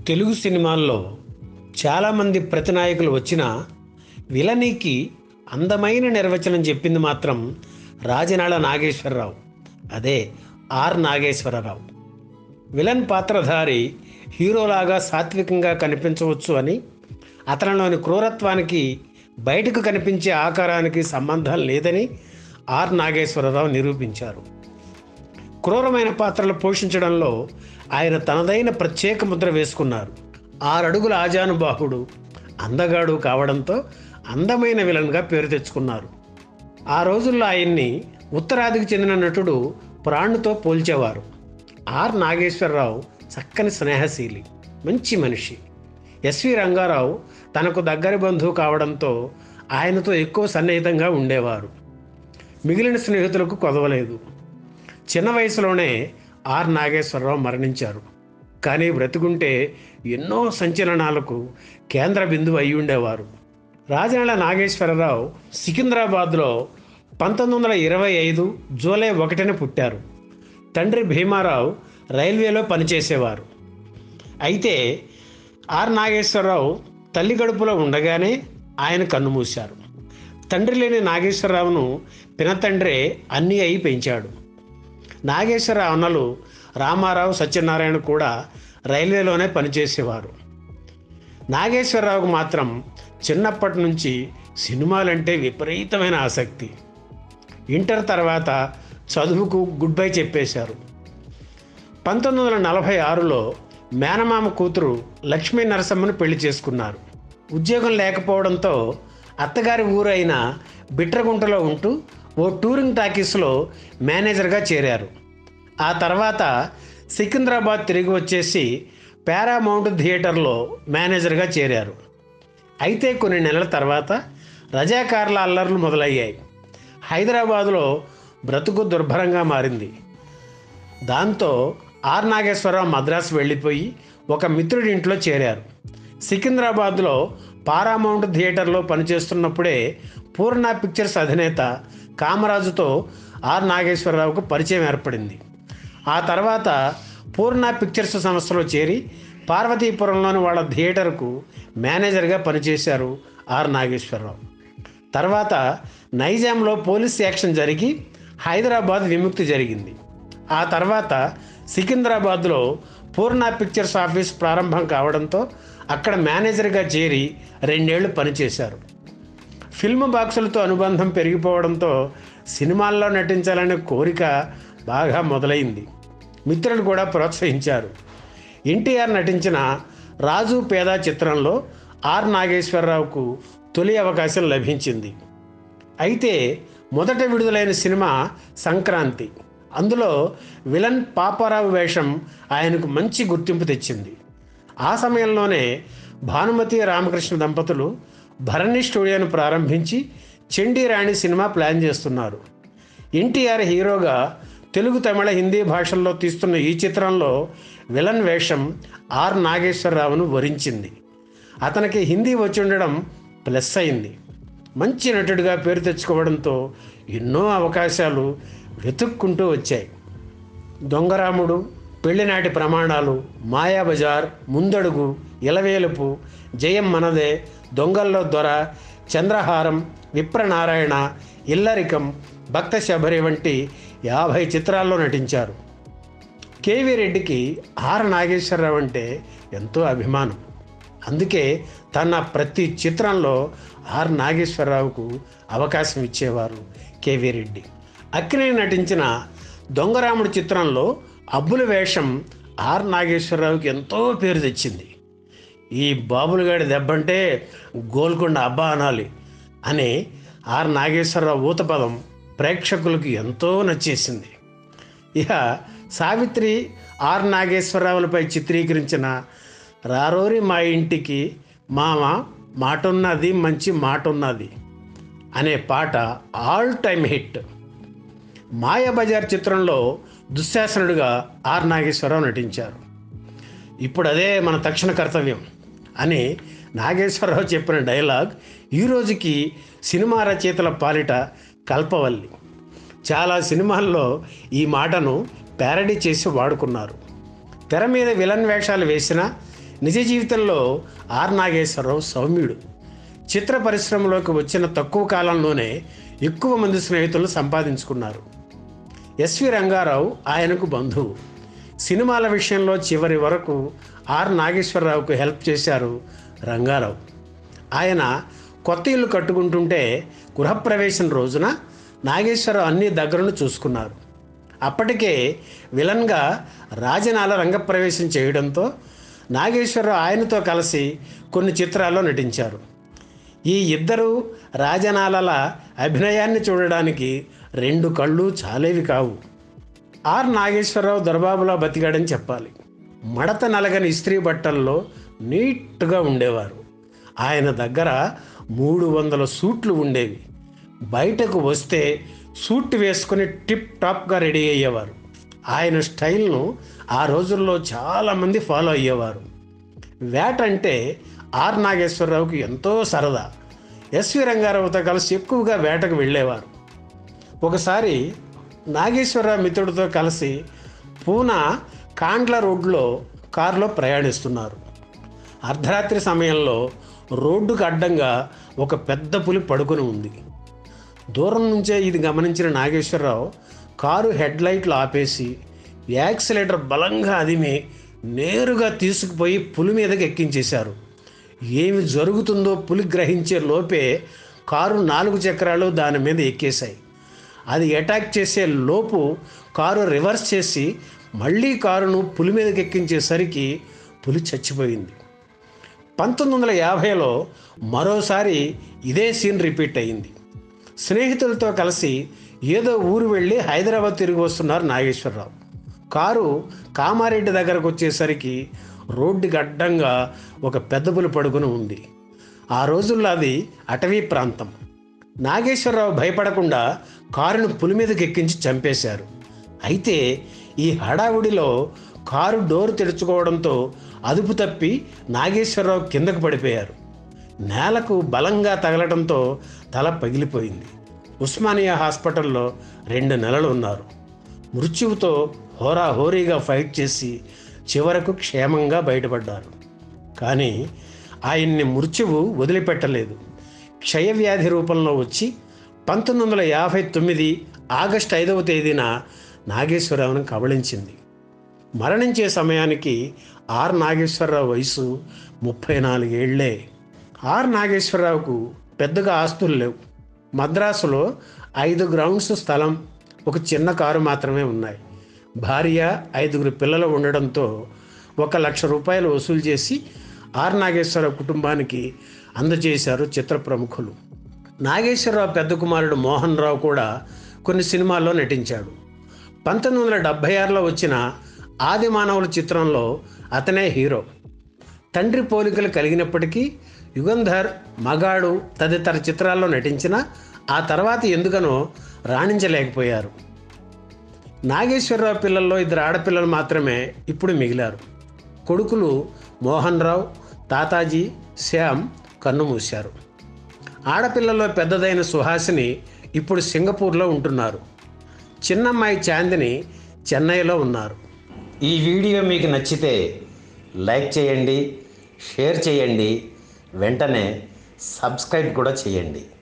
తెలుగు సినిమాల్లో చాలామంది ప్రతినాయకులు వచ్చినా విలనీకి అందమైన నిర్వచనం చెప్పింది మాత్రం రాజనాళ నాగేశ్వరరావు అదే ఆర్ నాగేశ్వరరావు విలన్ పాత్రధారి హీరోలాగా సాత్వికంగా కనిపించవచ్చు అని అతనిలోని క్రూరత్వానికి బయటకు కనిపించే ఆకారానికి సంబంధం లేదని ఆర్ నాగేశ్వరరావు నిరూపించారు క్రూరమైన పాత్రలు పోషించడంలో ఆయన తనదైన ప్రత్యేక ముద్ర వేసుకున్నారు ఆరడుగుల ఆజానుబాహుడు అందగాడు కావడంతో అందమైన విలన్గా పేరు తెచ్చుకున్నారు ఆ రోజుల్లో ఆయన్ని ఉత్తరాదికి చెందిన నటుడు ప్రాణుతో పోల్చేవారు ఆర్ నాగేశ్వరరావు చక్కని స్నేహశీలి మంచి మనిషి ఎస్వి రంగారావు తనకు దగ్గరి బంధువు కావడంతో ఆయనతో ఎక్కువ సన్నిహితంగా ఉండేవారు మిగిలిన స్నేహితులకు కొదవలేదు చిన్న వయసులోనే ఆర్ నాగేశ్వరరావు మరణించారు కానీ బ్రతికుంటే ఎన్నో సంచలనాలకు కేంద్ర బిందువు అయి ఉండేవారు రాజనాల నాగేశ్వరరావు సికింద్రాబాద్లో పంతొమ్మిది వందల ఇరవై ఐదు జూలై ఒకటిన పుట్టారు తండ్రి భీమారావు రైల్వేలో పనిచేసేవారు అయితే ఆర్ నాగేశ్వరరావు తల్లి గడుపులో ఉండగానే ఆయన కన్నుమూశారు తండ్రి లేని నాగేశ్వరరావును పినతండ్రే అన్నీ అయి పెంచాడు నాగేశ్వరరావు అన్నలు రామారావు సత్యనారాయణ కూడా రైల్వేలోనే పనిచేసేవారు నాగేశ్వరరావుకు మాత్రం చిన్నప్పటి నుంచి సినిమాలంటే విపరీతమైన ఆసక్తి ఇంటర్ తర్వాత చదువుకు గుడ్ బై చెప్పేశారు పంతొమ్మిది వందల నలభై ఆరులో మేనమామ కూతురు లక్ష్మీ నరసమ్మను పెళ్లి చేసుకున్నారు ఉద్యోగం లేకపోవడంతో అత్తగారి ఊరైన బిట్రగుంటలో ఉంటూ ఓ టూరింగ్ టాకీస్లో మేనేజర్గా చేరారు ఆ తర్వాత సికింద్రాబాద్ తిరిగి వచ్చేసి పారామౌంట్ థియేటర్లో మేనేజర్గా చేరారు అయితే కొన్ని నెలల తర్వాత రజాకార్ల అల్లర్లు మొదలయ్యాయి హైదరాబాదులో బ్రతుకు దుర్భరంగా మారింది దాంతో ఆర్ నాగేశ్వరరావు మద్రాసు వెళ్ళిపోయి ఒక మిత్రుడి ఇంట్లో చేరారు సికింద్రాబాద్లో పారామౌంట్ థియేటర్లో పనిచేస్తున్నప్పుడే పూర్ణ పిక్చర్స్ అధినేత కామరాజుతో ఆర్ నాగేశ్వరరావుకు పరిచయం ఏర్పడింది ఆ తర్వాత పూర్ణ పిక్చర్స్ సంస్థలో చేరి పార్వతీపురంలోని వాళ్ళ థియేటర్కు మేనేజర్గా పనిచేశారు ఆర్ నాగేశ్వరరావు తర్వాత నైజాంలో పోలీస్ యాక్షన్ జరిగి హైదరాబాద్ విముక్తి జరిగింది ఆ తర్వాత సికింద్రాబాద్లో పూర్ణ పిక్చర్స్ ఆఫీస్ ప్రారంభం కావడంతో అక్కడ మేనేజర్గా చేరి రెండేళ్లు పనిచేశారు ఫిల్మ్ బాక్సులతో అనుబంధం పెరిగిపోవడంతో సినిమాల్లో నటించాలనే కోరిక బాగా మొదలైంది మిత్రులు కూడా ప్రోత్సహించారు ఎన్టీఆర్ నటించిన రాజు పేద చిత్రంలో ఆర్ నాగేశ్వరరావుకు తొలి అవకాశం లభించింది అయితే మొదట విడుదలైన సినిమా సంక్రాంతి అందులో విలన్ పాపారావు వేషం ఆయనకు మంచి గుర్తింపు తెచ్చింది ఆ సమయంలోనే భానుమతి రామకృష్ణ దంపతులు భరణి స్టూడియోను ప్రారంభించి చండీ రాణి సినిమా ప్లాన్ చేస్తున్నారు ఎన్టీఆర్ హీరోగా తెలుగు తమిళ హిందీ భాషల్లో తీస్తున్న ఈ చిత్రంలో విలన్ వేషం ఆర్ నాగేశ్వరరావును వరించింది అతనికి హిందీ వచ్చి ఉండడం ప్లస్ అయింది మంచి నటుడిగా పేరు తెచ్చుకోవడంతో ఎన్నో అవకాశాలు వెతుక్కుంటూ వచ్చాయి దొంగరాముడు పెళ్లినాటి ప్రమాణాలు మాయాబజార్ ముందడుగు ఇలవేలుపు జయం మనదే దొంగల్లో దొర చంద్రహారం విప్రనారాయణ ఇల్లరికం భక్త శబరి వంటి యాభై చిత్రాల్లో నటించారు కేవీ రెడ్డికి ఆర్ నాగేశ్వరరావు అంటే ఎంతో అభిమానం అందుకే తన ప్రతి చిత్రంలో ఆర్ నాగేశ్వరరావుకు అవకాశం ఇచ్చేవారు కేవీ రెడ్డి అక్కినే నటించిన దొంగరాముడు చిత్రంలో అబ్బుల వేషం ఆర్ నాగేశ్వరరావుకి ఎంతో పేరు తెచ్చింది ఈ బాబులగాడి దెబ్బంటే గోల్కొండ అబ్బా అనాలి అని ఆర్ నాగేశ్వరరావు ఊతపదం ప్రేక్షకులకు ఎంతో నచ్చేసింది ఇక సావిత్రి ఆర్ నాగేశ్వరరావులపై చిత్రీకరించిన రారోరి మా ఇంటికి మామ మాటున్నది మంచి మాటున్నది అనే పాట ఆల్ టైమ్ హిట్ మాయాబజార్ చిత్రంలో దుశ్శాసనుడిగా ఆర్ నాగేశ్వరరావు నటించారు ఇప్పుడు అదే మన తక్షణ కర్తవ్యం అని నాగేశ్వరరావు చెప్పిన డైలాగ్ ఈ రోజుకి సినిమా రచయితల పాలిట కల్పవల్లి చాలా సినిమాల్లో ఈ మాటను ప్యారడీ చేసి వాడుకున్నారు తెర మీద విలన్ వేషాలు వేసినా నిజ జీవితంలో ఆర్ నాగేశ్వరరావు సౌమ్యుడు చిత్ర పరిశ్రమలోకి వచ్చిన తక్కువ కాలంలోనే ఎక్కువ మంది స్నేహితులు సంపాదించుకున్నారు ఎస్వి రంగారావు ఆయనకు బంధువు సినిమాల విషయంలో చివరి వరకు ఆర్ నాగేశ్వరరావుకు హెల్ప్ చేశారు రంగారావు ఆయన కొత్త ఇల్లు కట్టుకుంటుంటే గృహప్రవేశం రోజున నాగేశ్వరరావు అన్ని దగ్గరను చూసుకున్నారు అప్పటికే విలన్గా రాజనాల రంగప్రవేశం చేయడంతో నాగేశ్వరరావు ఆయనతో కలిసి కొన్ని చిత్రాల్లో నటించారు ఈ ఇద్దరు రాజనాలల అభినయాన్ని చూడడానికి రెండు కళ్ళు చాలేవి కావు ఆర్ నాగేశ్వరరావు దొరబాబులా బతికాడని చెప్పాలి మడత నలగని ఇస్త్రీ బట్టల్లో నీట్గా ఉండేవారు ఆయన దగ్గర మూడు వందల సూట్లు ఉండేవి బయటకు వస్తే సూట్ వేసుకుని టిప్ టాప్గా రెడీ అయ్యేవారు ఆయన స్టైల్ను ఆ రోజుల్లో చాలామంది ఫాలో అయ్యేవారు వేట అంటే ఆర్ నాగేశ్వరరావుకి ఎంతో సరదా ఎస్వి రంగారావుతో కలిసి ఎక్కువగా వేటకు వెళ్ళేవారు ఒకసారి నాగేశ్వరరావు మిత్రుడితో కలిసి పూనా కాండ్ల రోడ్లో కారులో ప్రయాణిస్తున్నారు అర్ధరాత్రి సమయంలో రోడ్డుకు అడ్డంగా ఒక పెద్ద పులి పడుకొని ఉంది దూరం నుంచే ఇది గమనించిన నాగేశ్వరరావు కారు హెడ్ లైట్లు ఆపేసి యాక్సిలేటర్ బలంగా అదిమి నేరుగా తీసుకుపోయి పులి మీదకి ఎక్కించేశారు ఏమి జరుగుతుందో పులి గ్రహించే లోపే కారు నాలుగు చక్రాలు దాని మీద ఎక్కేశాయి అది అటాక్ చేసే లోపు కారు రివర్స్ చేసి మళ్ళీ కారును పులి మీదకి ఎక్కించేసరికి పులి చచ్చిపోయింది పంతొమ్మిది వందల యాభైలో మరోసారి ఇదే సీన్ రిపీట్ అయింది స్నేహితులతో కలిసి ఏదో ఊరు వెళ్ళి హైదరాబాద్ తిరిగి వస్తున్నారు నాగేశ్వరరావు కారు కామారెడ్డి దగ్గరకు వచ్చేసరికి రోడ్డుకి అడ్డంగా ఒక పెద్ద పులి పడుకుని ఉంది ఆ రోజుల్లో అది అటవీ ప్రాంతం నాగేశ్వరరావు భయపడకుండా కారును పులి మీదకి ఎక్కించి చంపేశారు అయితే ఈ హడావుడిలో కారు డోర్ తెరుచుకోవడంతో అదుపు తప్పి నాగేశ్వరరావు కిందకు పడిపోయారు నేలకు బలంగా తగలడంతో తల పగిలిపోయింది ఉస్మానియా హాస్పిటల్లో రెండు నెలలు ఉన్నారు మృత్యువుతో హోరాహోరీగా ఫైట్ చేసి చివరకు క్షేమంగా బయటపడ్డారు కానీ ఆయన్ని మృత్యువు వదిలిపెట్టలేదు క్షయవ్యాధి రూపంలో వచ్చి పంతొమ్మిది వందల యాభై తొమ్మిది ఆగస్టు ఐదవ తేదీన నాగేశ్వరరావును కబళించింది మరణించే సమయానికి ఆర్ నాగేశ్వరరావు వయసు ముప్పై నాలుగేళ్లే ఆర్ నాగేశ్వరరావుకు పెద్దగా ఆస్తులు లేవు మద్రాసులో ఐదు గ్రౌండ్స్ స్థలం ఒక చిన్న కారు మాత్రమే ఉన్నాయి భార్య ఐదుగురు పిల్లలు ఉండడంతో ఒక లక్ష రూపాయలు వసూలు చేసి ఆర్ నాగేశ్వరరావు కుటుంబానికి అందజేశారు చిత్ర ప్రముఖులు నాగేశ్వరరావు పెద్ద కుమారుడు మోహన్ రావు కూడా కొన్ని సినిమాల్లో నటించాడు పంతొమ్మిది వందల డెబ్భై ఆరులో వచ్చిన ఆది మానవుల చిత్రంలో అతనే హీరో తండ్రి పోలికలు కలిగినప్పటికీ యుగంధర్ మగాడు తదితర చిత్రాల్లో నటించిన ఆ తర్వాత ఎందుకనో రాణించలేకపోయారు నాగేశ్వరరావు పిల్లల్లో ఇద్దరు ఆడపిల్లలు మాత్రమే ఇప్పుడు మిగిలారు కొడుకులు మోహన్ రావు తాతాజీ శ్యామ్ కన్నుమూశారు ఆడపిల్లలో పెద్దదైన సుహాసిని ఇప్పుడు సింగపూర్లో ఉంటున్నారు చిన్నమ్మాయి చాందిని చెన్నైలో ఉన్నారు ఈ వీడియో మీకు నచ్చితే లైక్ చేయండి షేర్ చేయండి వెంటనే సబ్స్క్రైబ్ కూడా చేయండి